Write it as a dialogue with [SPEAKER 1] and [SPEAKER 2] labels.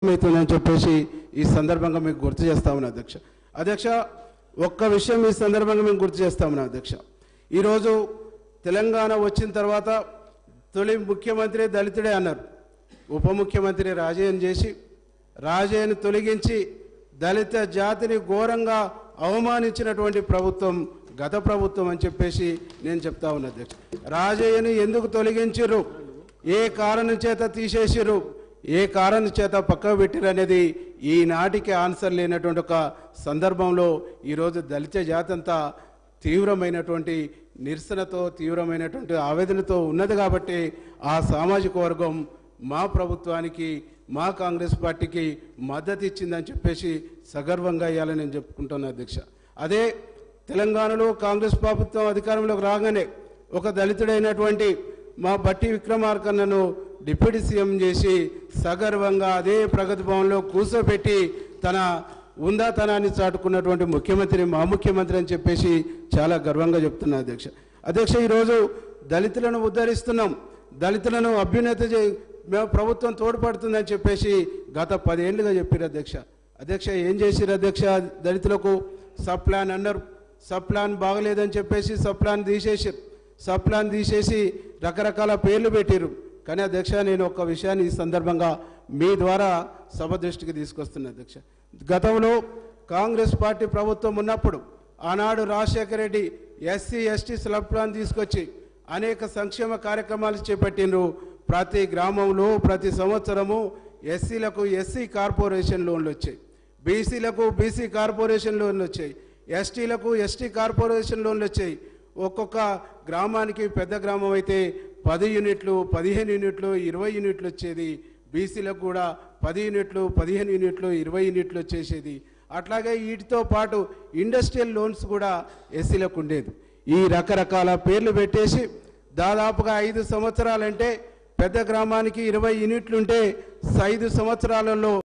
[SPEAKER 1] అవుతుందని చెప్పేసి ఈ సందర్భంగా మీకు గుర్తు చేస్తా ఉన్నా అధ్యక్ష అధ్యక్ష ఒక్క విషయం ఈ సందర్భంగా మేము గుర్తు చేస్తా ఉన్నా అధ్యక్ష ఈరోజు తెలంగాణ వచ్చిన తర్వాత తొలి ముఖ్యమంత్రి దళితుడే అన్నారు ఉప ముఖ్యమంత్రి రాజయ్యను చేసి రాజయ్యను తొలగించి దళిత జాతిని ఘోరంగా అవమానించినటువంటి ప్రభుత్వం గత ప్రభుత్వం అని చెప్పేసి నేను చెప్తా ఉన్నా అధ్యక్ష రాజయ్యను ఎందుకు తొలగించిర్రు ఏ కారణం చేత తీసేసిర్రు ఏ కారణం చేత పక్కకు పెట్టిరు అనేది ఈనాటికి ఆన్సర్ లేనటువంటి ఒక సందర్భంలో ఈరోజు దళిత జాతి అంతా తీవ్రమైనటువంటి నిరసనతో తీవ్రమైనటువంటి ఆవేదనతో ఉన్నది కాబట్టి ఆ సామాజిక వర్గం మా ప్రభుత్వానికి మా కాంగ్రెస్ పార్టీకి మద్దతు ఇచ్చిందని చెప్పేసి సగర్వంగా ఇవ్వాలని నేను చెప్పుకుంటున్నా అధ్యక్ష అదే తెలంగాణలో కాంగ్రెస్ ప్రభుత్వం అధికారంలోకి రాగానే ఒక దళితుడైనటువంటి మా బట్టి విక్రమార్కన్నను డిప్యూటీ సీఎం చేసి సగర్వంగా అదే ప్రగతి భవన్లో కూర్చోబెట్టి తన ఉందాతనాన్ని చాటుకున్నటువంటి ముఖ్యమంత్రి మా ముఖ్యమంత్రి అని చెప్పేసి చాలా గర్వంగా చెప్తున్నా అధ్యక్ష అధ్యక్ష ఈరోజు దళితులను ఉద్ధరిస్తున్నాం దళితులను అభ్యున్నతి చే మేము ప్రభుత్వం తోడ్పడుతుందని చెప్పేసి గత పదేళ్లుగా చెప్పారు అధ్యక్ష అధ్యక్ష ఏం చేసిరు అధ్యక్ష దళితులకు సబ్ ప్లాన్ అన్నారు సబ్ ప్లాన్ బాగలేదని చెప్పేసి సబ్ ప్లాన్ తీసేసారు సబ్ ప్లాన్ తీసేసి రకరకాల పేర్లు పెట్టారు కానీ అధ్యక్ష నేను ఒక విషయాన్ని ఈ సందర్భంగా మీ ద్వారా సభ దృష్టికి తీసుకొస్తున్నా అధ్యక్ష గతంలో కాంగ్రెస్ పార్టీ ప్రభుత్వం ఉన్నప్పుడు ఆనాడు Rajasekhara Reddy SC ST sub plan తీసుకొచ్చి అనేక సంక్షేమ కార్యక్రమాలు చేపట్టిండ్రు ప్రతి గ్రామంలో ప్రతి సంవత్సరము ఎస్సీలకు ఎస్సీ కార్పొరేషన్ లోన్లు వచ్చాయి బీసీలకు బీసీ కార్పొరేషన్ లోన్లు వచ్చాయి ఎస్టీలకు ఎస్టీ కార్పొరేషన్ లోన్లు వచ్చాయి ఒక్కొక్క గ్రామానికి పెద్ద గ్రామం అయితే పది యూనిట్లు పదిహేను యూనిట్లు ఇరవై యూనిట్లు వచ్చేది బీసీలకు కూడా పది యూనిట్లు పదిహేను యూనిట్లు ఇరవై యూనిట్లు వచ్చేసేది అట్లాగే వీటితో పాటు ఇండస్ట్రియల్ లోన్స్ కూడా ఎస్సీలకు ఉండేది ఈ రకరకాల పేర్లు పెట్టేసి దాదాపుగా ఐదు సంవత్సరాలంటే పెద్ద గ్రామానికి ఇరవై యూనిట్లు ఉంటే ఐదు సంవత్సరాలలో